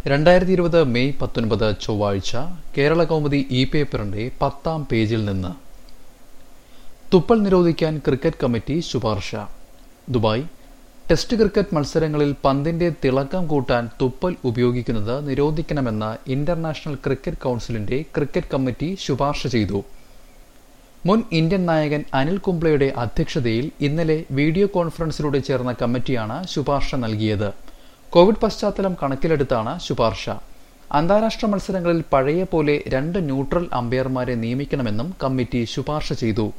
രണ്ടായിരത്തി ഇരുപത് മെയ് പത്തൊൻപത് ചൊവ്വാഴ്ച കേരള കൗമുദി ഇ പേപ്പറിന്റെ പത്താം പേജിൽ നിന്ന് തുപ്പൽ നിരോധിക്കാൻ ക്രിക്കറ്റ് കമ്മിറ്റി ശുപാർശ ദുബായ് ടെസ്റ്റ് ക്രിക്കറ്റ് മത്സരങ്ങളിൽ പന്തിന്റെ തിളക്കം കൂട്ടാൻ തുപ്പൽ ഉപയോഗിക്കുന്നത് നിരോധിക്കണമെന്ന് ഇന്റർനാഷണൽ ക്രിക്കറ്റ് കൗൺസിലിന്റെ ക്രിക്കറ്റ് കമ്മിറ്റി ശുപാർശ ചെയ്തു മുൻ ഇന്ത്യൻ നായകൻ അനിൽ കുംബ്ലയുടെ അധ്യക്ഷതയിൽ ഇന്നലെ വീഡിയോ കോൺഫറൻസിലൂടെ ചേർന്ന കമ്മിറ്റിയാണ് ശുപാർശ നൽകിയത് കോവിഡ് പശ്ചാത്തലം കണക്കിലെടുത്താണ് ശുപാർശ അന്താരാഷ്ട്ര മത്സരങ്ങളിൽ പഴയ പോലെ രണ്ട് ന്യൂട്രൽ അമ്പയർമാരെ നിയമിക്കണമെന്നും കമ്മിറ്റി ശുപാർശ ചെയ്തു